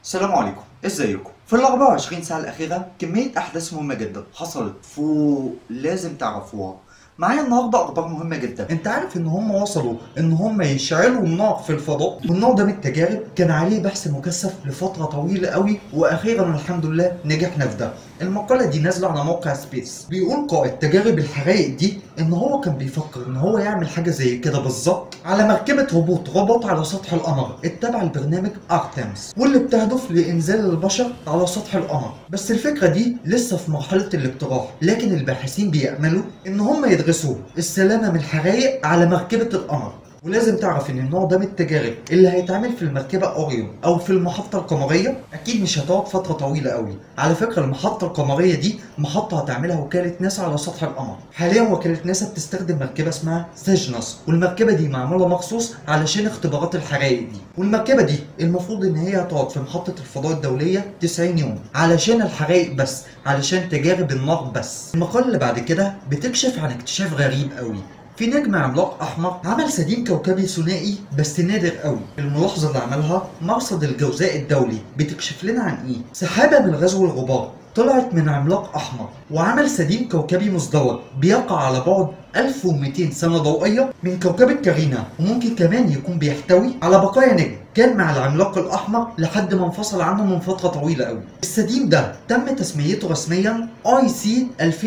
السلام عليكم ازيكم في ال 24 ساعة الأخيرة كمية أحداث مهمة جدا حصلت فوق لازم تعرفوها معايا النهارده اخبار مهمه جدا انت عارف ان هم وصلوا ان هم يشعلوا النار في الفضاء والنوع ده من التجارب كان عليه بحث مكثف لفتره طويله قوي واخيرا الحمد لله نجحنا في ده المقاله دي نازله على موقع سبيس بيقول قائد تجارب الحرائق دي ان هو كان بيفكر ان هو يعمل حاجه زي كده بالظبط على مركبه هبوط روبوت على سطح القمر اتبع البرنامج ارتمس واللي بتهدف لانزال البشر على سطح القمر بس الفكره دي لسه في مرحله الاقتراح لكن الباحثين بيأملوا ان هم يدرسوا السلامه من الحرائق على مركبه القمر ولازم تعرف ان النوع ده من التجارب اللي هيتعمل في المركبه اوريون او في المحطه القمريه اكيد مش هتقعد فتره طويله قوي على فكره المحطه القمريه دي محطه هتعملها وكاله ناسا على سطح القمر حاليا وكاله ناسا بتستخدم مركبه اسمها سيجنس والمركبه دي معموله مخصوص علشان اختبارات الحرائق دي والمركبه دي المفروض ان هي هتقعد في محطه الفضاء الدوليه 90 يوم علشان الحرائق بس علشان تجارب النار بس المقال اللي بعد كده بتكشف عن اكتشاف غريب قوي في نجم عملاق احمر عمل سديم كوكبي ثنائي بس نادر قوي الملاحظه اللي عملها مرصد الجوزاء الدولي بتكشف لنا عن ايه سحابه من غزو الغبار طلعت من عملاق احمر وعمل سديم كوكبي مزدوج بيقع على بعد 1200 سنه ضوئيه من كوكبه كارينا وممكن كمان يكون بيحتوي على بقايا نجم كان مع العملاق الاحمر لحد ما انفصل عنه من فتره طويله قوي السديم ده تم تسميته رسميا اي سي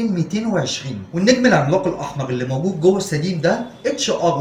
2220 والنجم العملاق الاحمر اللي موجود جوه السديم ده اتش ار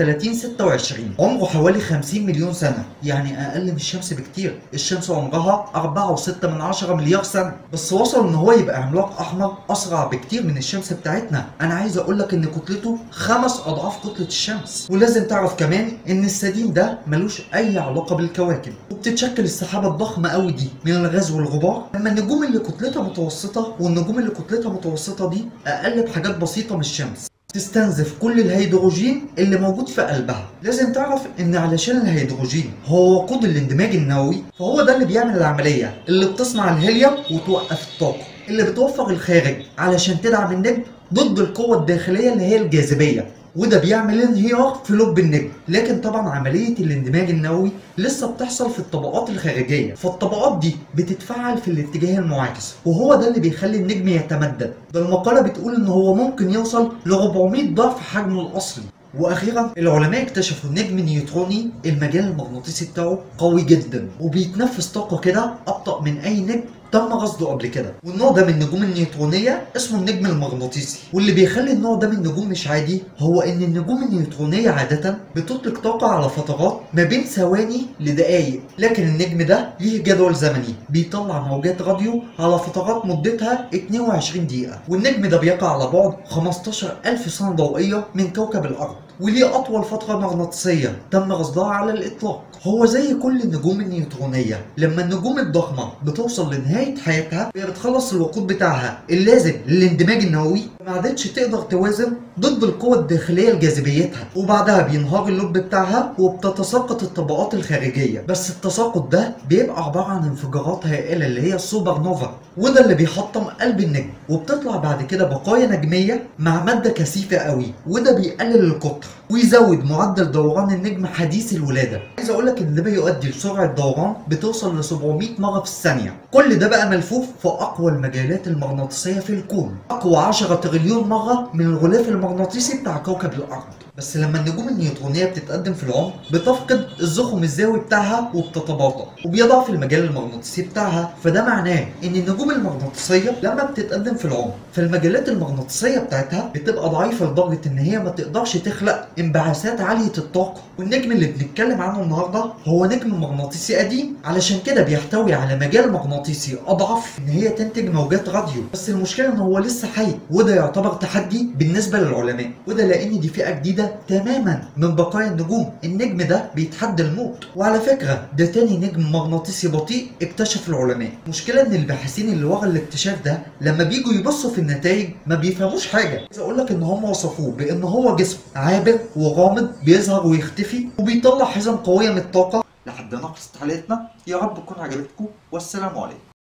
3126 عمره حوالي 50 مليون سنه يعني اقل من الشمس بكتير الشمس عمرها 4.6 من 10 مليار سنه بس وصل ان هو يبقى عملاق احمر اسرع بكتير من الشمس بتاعتنا انا عايز اقول لك ان كتلته خمس اضعاف كتله الشمس ولازم تعرف كمان ان السديم ده ملوش اي علاقه بالكواكب وبتتشكل السحابه الضخمه قوي دي من الغاز والغبار لما النجوم اللي كتلتها متوسطه والنجوم اللي كتلتها متوسطه دي اقل بحاجات بسيطه من الشمس تستنزف كل الهيدروجين اللي موجود في قلبها لازم تعرف ان علشان الهيدروجين هو وقود الاندماج النووي فهو ده اللي بيعمل العمليه اللي بتصنع الهيليوم وتوقف الطاقه اللي بتوفر الخارج علشان تدعم النجم ضد القوه الداخليه اللي هي الجاذبيه وده بيعمل انهيار في لب النجم لكن طبعا عملية الاندماج النووي لسه بتحصل في الطبقات الخارجية فالطبقات دي بتتفعل في الاتجاه المعاكس وهو ده اللي بيخلي النجم يتمدد ده المقالة بتقول ان هو ممكن يوصل ل 400 ضعف حجمه الاصلي واخيرا العلماء اكتشفوا نجم نيوتروني المجال المغناطيسي بتاعه قوي جدا وبيتنفس طاقه كده ابطا من اي نجم تم رصده قبل كده والنوع ده من النجوم النيوترونيه اسمه النجم المغناطيسي واللي بيخلي النوع ده من النجوم مش عادي هو ان النجوم النيوترونيه عاده بتطلق طاقه على فترات ما بين ثواني لدقائق لكن النجم ده ليه جدول زمني بيطلع موجات راديو على فترات مدتها 22 دقيقه والنجم ده بيقع على بعد 15000 سنه ضوئيه من كوكب الارض وليه أطول فترة مغناطيسية تم رصدها على الإطلاق هو زي كل النجوم النيوترونية لما النجوم الضخمة بتوصل لنهاية حياتها هي بتخلص الوقود بتاعها اللازم للاندماج النووي ما عادتش تقدر توازن ضد القوة الداخلية لجاذبيتها وبعدها بينهار اللب بتاعها وبتتساقط الطبقات الخارجية بس التساقط ده بيبقى عبارة عن انفجارات هائلة اللي هي السوبر نوفا وده اللي بيحطم قلب النجم وبتطلع بعد كده بقايا نجمية مع مادة كثيفة قوي وده بيقلل القطر ويزود معدل دوران النجم حديث الولادة عايز اقول لك ان ده بيؤدي لسرعة دوران بتوصل ل 700 مرة في الثانية كل ده بقى ملفوف في اقوى المجالات المغناطيسية في الكون اقوى 10 تريليون مرة من الغلاف المغناطيسي بتاع كوكب الارض بس لما النجوم النيوترونيه بتتقدم في العمر بتفقد الزخم الزاوي بتاعها وبتتباطأ وبيضعف المجال المغناطيسي بتاعها فده معناه ان النجوم المغناطيسيه لما بتتقدم في العمر فالمجالات المغناطيسيه بتاعتها بتبقى ضعيفه لدرجه ان هي ما تقدرش تخلق انبعاثات عاليه الطاقه والنجم اللي بنتكلم عنه النهارده هو نجم مغناطيسي قديم علشان كده بيحتوي على مجال مغناطيسي اضعف ان هي تنتج موجات راديو بس المشكله ان هو لسه حي وده يعتبر تحدي بالنسبه للعلماء وده لان دي فئه جديده تماما من بقايا النجوم النجم ده بيتحدى الموت وعلى فكره ده تاني نجم مغناطيسي بطيء اكتشف العلماء المشكله ان الباحثين اللي ورا الاكتشاف ده لما بيجوا يبصوا في النتائج ما بيفهموش حاجه عايز اقول لك ان هم وصفوه بان هو جسم عابر وغامض بيظهر ويختفي وبيطلع حزم قويه من الطاقه لحد هنا قصة حلقتنا يا رب تكون عجبتكم والسلام عليكم